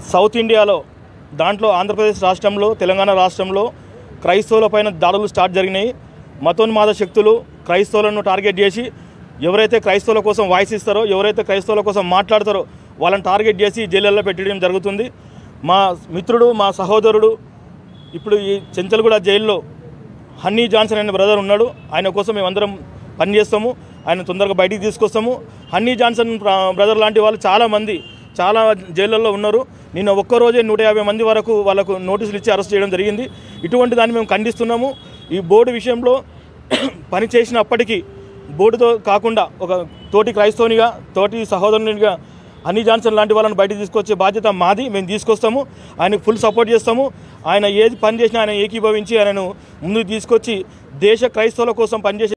south ఇండియాలో దాంట్లో ఆంధ్రప్రదేశ్ రాష్ట్రంలో తెలంగాణ రాష్ట్రంలో క్రైస్తవుల పైన దాడులు స్టార్ట్ జరిగినాయి మతోన్మాద శక్తులు క్రైస్తవులను టార్గెట్ చేసి ఎవరైతే క్రైస్తవుల కోసం వాయిస్ ఇస్తారో ఎవరైతే క్రైస్తవుల కోసం మాట్లాడతారో వాళ్ళని టార్గెట్ చేసి జైళ్ళల్లో పెట్టడం జరుగుతుంది మా మిత్రుడు మా సహోదరుడు ఇప్పుడు ఈ చెంచల్గూడ జైల్లో హన్నీ జాన్సన్ అనే బ్రదర్ ఉన్నాడు ఆయన కోసం మేమందరం పనిచేస్తాము ఆయన తొందరగా బయటికి తీసుకొస్తాము హన్నీ జాన్సన్ బ్ర- బ్రదర్ లాంటి వాళ్ళు చాలామంది చాలా జైళ్ళల్లో ఉన్నారు నిన్న ఒక్కరోజే నూట యాభై మంది వరకు వాళ్ళకు నోటీసులు ఇచ్చి అరెస్ట్ చేయడం జరిగింది ఇటువంటి దాన్ని మేము ఖండిస్తున్నాము ఈ బోర్డు విషయంలో పని చేసినప్పటికీ బోర్డుతో కాకుండా ఒక తోటి క్రైస్తవునిగా తోటి సహోదరునిగా హనీ జాన్సన్ లాంటి వాళ్ళని బయటికి తీసుకొచ్చే బాధ్యత మాది మేము తీసుకొస్తాము ఆయనకు ఫుల్ సపోర్ట్ చేస్తాము ఆయన ఏది పని చేసినా ఆయన ఏకీభవించి ఆయనను ముందుకు తీసుకొచ్చి దేశ క్రైస్తవుల కోసం పనిచేసే